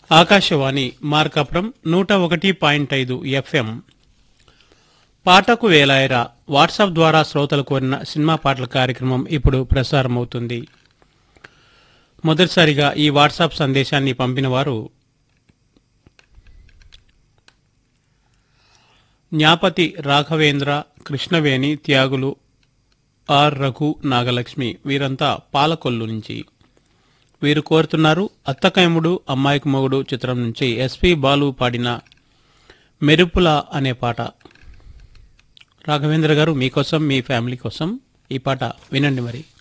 ఆకాశవాణి మార్కాపురం నూట ఒకటి పాయింట్ ఐదు ఎఫ్ఎం పాటకు వేలాయరా వాట్సాప్ ద్వారా శ్రోతలు కోరిన సినిమా పాటల కార్యక్రమం ఇప్పుడు ప్రసారమవుతుంది మొదటిసారిగా ఈ వాట్సాప్ సందేశాన్ని పంపిన వారు జ్ఞాపతి రాఘవేంద్ర కృష్ణవేణి త్యాగులు ఆర్ రఘు నాగలక్ష్మి వీరంతా పాలకొల్లు నుంచి వీరు కోరుతున్నారు అత్తకయముడు అమ్మాయికి మొగుడు చిత్రం నుంచి ఎస్పి బాలు పాడిన మెరుపుల అనే పాట రాఘవేంద్ర గారు మీకోసం మీ ఫ్యామిలీ కోసం ఈ పాట వినండి మరి